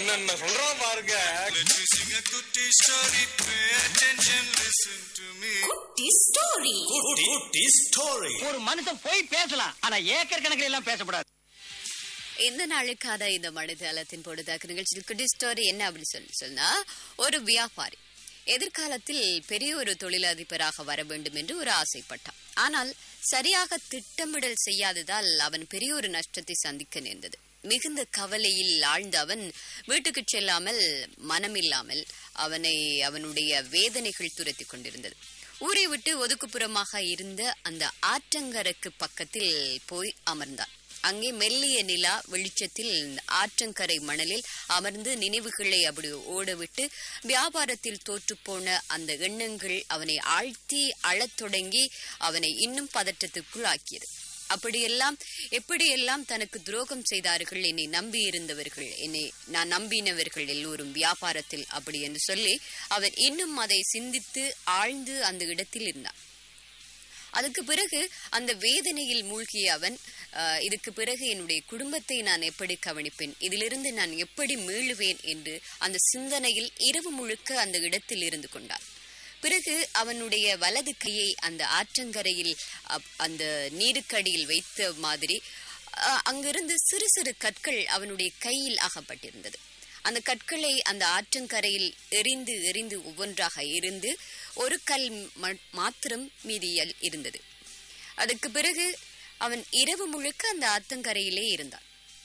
என்னென்ன சொல்றான் பாருங்க Let me sing a kutti story. Pay attention, listen to me. குட்டி ஸ்டோரி குட்டி ஸ்டோரி ஒரு மனுஷன் போய் பேசலாம் ஆனா ஏக்கர் கணக்கில் எல்லாம் பேசக்கூடாது இந்த நாளுக்கான இந்த மனிதளத்தின் பொழுதாக்கு நிகழ்ச்சியில் குட்டி ஸ்டோரி என்ன அப்படின்னு சொல்லி சொன்னா ஒரு வியாபாரி எதிர்காலத்தில் பெரிய ஒரு தொழிலதிபராக வர வேண்டும் என்று ஒரு ஆசைப்பட்டான் ஆனால் சரியாக திட்டமிடல் செய்யாததால் அவன் பெரிய ஒரு நஷ்டத்தை சந்திக்க நேர்ந்தது மிகுந்த கவலையில் ஆழ்ந்த அவன் வீட்டுக்கு செல்லாமல் மனமில்லாமல் அவனை அவனுடைய வேதனைகள் துரத்தி கொண்டிருந்தது ஊரை விட்டு ஒதுக்குப்புறமாக இருந்த அந்த ஆற்றங்கரைக்கு பக்கத்தில் போய் அமர்ந்தான் அங்கே மெல்லிய நிலா வெளிச்சத்தில் ஆற்றங்கரை மணலில் அமர்ந்து நினைவுகளை அப்படி ஓடவிட்டு வியாபாரத்தில் தோற்றுப்போன அந்த எண்ணங்கள் அவனை ஆழ்த்தி அழத் தொடங்கி அவனை இன்னும் பதற்றத்துக்குள் ஆக்கியது அப்படியெல்லாம் எப்படியெல்லாம் தனக்கு துரோகம் செய்தார்கள் என்னை நம்பி இருந்தவர்கள் என்னை நான் நம்பினவர்கள் எல்லோரும் வியாபாரத்தில் அப்படி என்று சொல்லி அவன் இன்னும் அதை சிந்தித்து ஆழ்ந்து அந்த இடத்தில் இருந்தான் அதுக்கு பிறகு அந்த வேதனையில் மூழ்கிய அவன் அஹ், இதுக்கு பிறகு என்னுடைய குடும்பத்தை நான் எப்படி கவனிப்பேன் இதிலிருந்து நான் எப்படி மீளுவேன் என்று அந்த சிந்தனையில் இரவு முழுக்க அந்த இடத்தில் இருந்து கொண்டான் பிறகு அவனுடைய வலது கையை அந்த ஆற்றங்கரையில் அப்- அந்த நீருக்கடியில் வைத்த மாதிரி அஹ், அங்கிருந்து சிறு சிறு கற்கள் அவனுடைய கையில் அகப்பட்டிருந்தது அந்த கற்களை அந்த ஆற்றங்கரையில் எரிந்து எரிந்து ஒவ்வொன்றாக இருந்து ஒரு கல் ம- மாத்திரம் மீதியில் இருந்தது அதுக்கு பிறகு அவன் இரவு முழுக்க அந்த ஆத்தங்கரையிலே இருந்தான்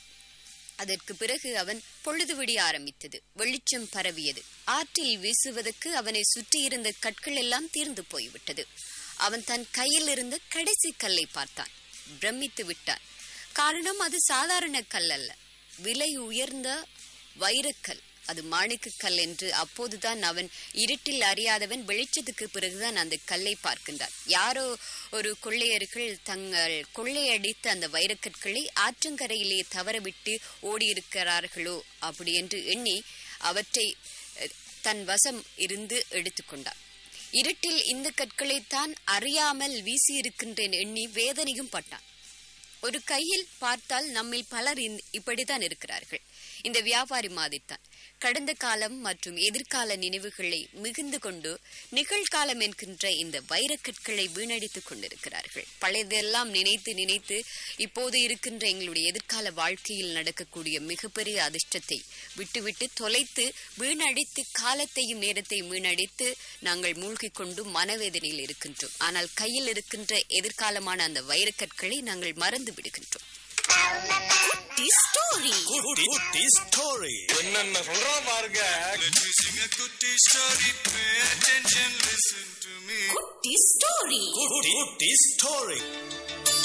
அதற்கு பிறகு அவன் பொழுது விடிய ஆரம்பித்தது வெளிச்சம் பரவியது ஆற்றில் வீசுவதற்கு அவனை சுற்றியிருந்த கற்கள் எல்லாம் தீர்ந்து போய்விட்டது அவன் தன் கையில் இருந்த கடைசி கல்லை பார்த்தான் பிரமித்து விட்டான் காரணம் அது சாதாரண கல் அல்ல விலை உயர்ந்த வைரக்கல் அது மாணிக்க கல் என்று அப்போதுதான் அவன் இருட்டில் அறியாதவன் வெளிச்சத்துக்கு பிறகுதான் அந்த கல்லை பார்க்கின்றான் யாரோ ஒரு கொள்ளையர்கள் தங்கள் கொள்ளையடித்த அந்த வைரக்கற்களை ஆற்றங்கரையிலே தவறவிட்டு ஓடியிருக்கிறார்களோ அப்படி என்று எண்ணி அவற்றை அஹ், தன் வசம் இருந்து எடுத்துக்கொண்டான் இருட்டில் இந்த கற்களை தான் அறியாமல் வீசியிருக்கின்றேன் எண்ணி வேதனையும் பட்டான் ஒரு கையில் பார்த்தால் நம்மில் பலர் இந்த- இப்படித்தான் இருக்கிறார்கள் இந்த வியாபாரி மாதிரித்தான் கடந்த காலம் மற்றும் எதிர்கால நினைவுகளை மிகுந்து கொண்டு நிகழ்காலம் என்கின்ற இந்த வைரக்கற்களை வீணடித்துக் கொண்டிருக்கிறார்கள் பழையதெல்லாம் நினைத்து நினைத்து இப்போது இருக்கின்ற எங்களுடைய எதிர்கால வாழ்க்கையில் நடக்கக்கூடிய மிகப்பெரிய அதிர்ஷ்டத்தை விட்டுவிட்டு தொலைத்து வீணடித்து காலத்தையும் நேரத்தையும் வீணடித்து நாங்கள் மூழ்கிக் கொண்டு மனவேதனையில் இருக்கின்றோம் ஆனால் கையில் இருக்கின்ற எதிர்காலமான அந்த வைரக்கற்களை நாங்கள் மறந்து விடுகின்றோம் குட்டி ஸ்டோரி குட்டி ஸ்டோரி என்னென்ன சொல்றான் பாருங்க Let me sing a kutti story. Pay attention, listen to me. குட்டி ஸ்டோரி குட்டி ஸ்டோரி